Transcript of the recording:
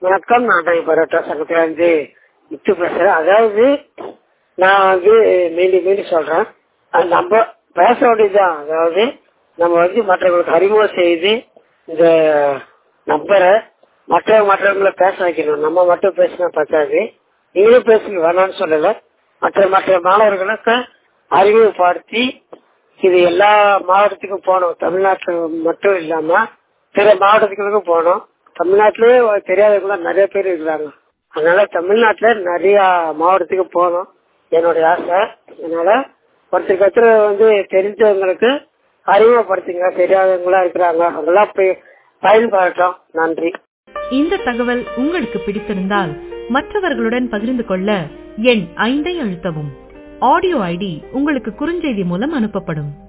வணக்கம் நான் தான் பரோட்டா சங்கத்திலிருந்து முத்து பேசுறேன் அதாவது நான் வந்து மீண்டும் மீண்டும் சொல்றேன் அது நம்ம பேச வேண்டியதுதான் அதாவது நம்ம வந்து மற்றவங்களுக்கு அறிமுகம் செய்து இந்த நம்பரை மற்ற மற்றவங்களை பேச வைக்கணும் நம்ம மட்டும் பேசினா பத்தாது நீங்களும் பேசுங்க வேணாம்னு சொல்லல மற்ற மற்ற மாணவர்களுக்கு அறிமுகப்படுத்தி இது எல்லா மாவட்டத்துக்கும் போகணும் தமிழ்நாட்டில் மட்டும் இல்லாம பிற மாவட்டத்துகளுக்கும் போகணும் தமிழ்நாட்டிலேயே தெரியாதவங்க நிறைய பேர் இருக்கிறாங்க அதனால தமிழ்நாட்டுல நிறைய மாவட்டத்துக்கு போகணும் என்னுடைய ஆசை அதனால ஒருத்தருக்கு ஒருத்தர் வந்து தெரிஞ்சவங்களுக்கு அறிமுகப்படுத்துங்க தெரியாதவங்களா இருக்கிறாங்க அவங்களாம் போய் பயன்படட்டும் நன்றி இந்த தகவல் உங்களுக்கு பிடித்திருந்தால் மற்றவர்களுடன் பகிர்ந்து கொள்ள எண் ஐந்தை அழுத்தவும் ஆடியோ ஐடி உங்களுக்கு குறுஞ்செய்தி மூலம் அனுப்பப்படும்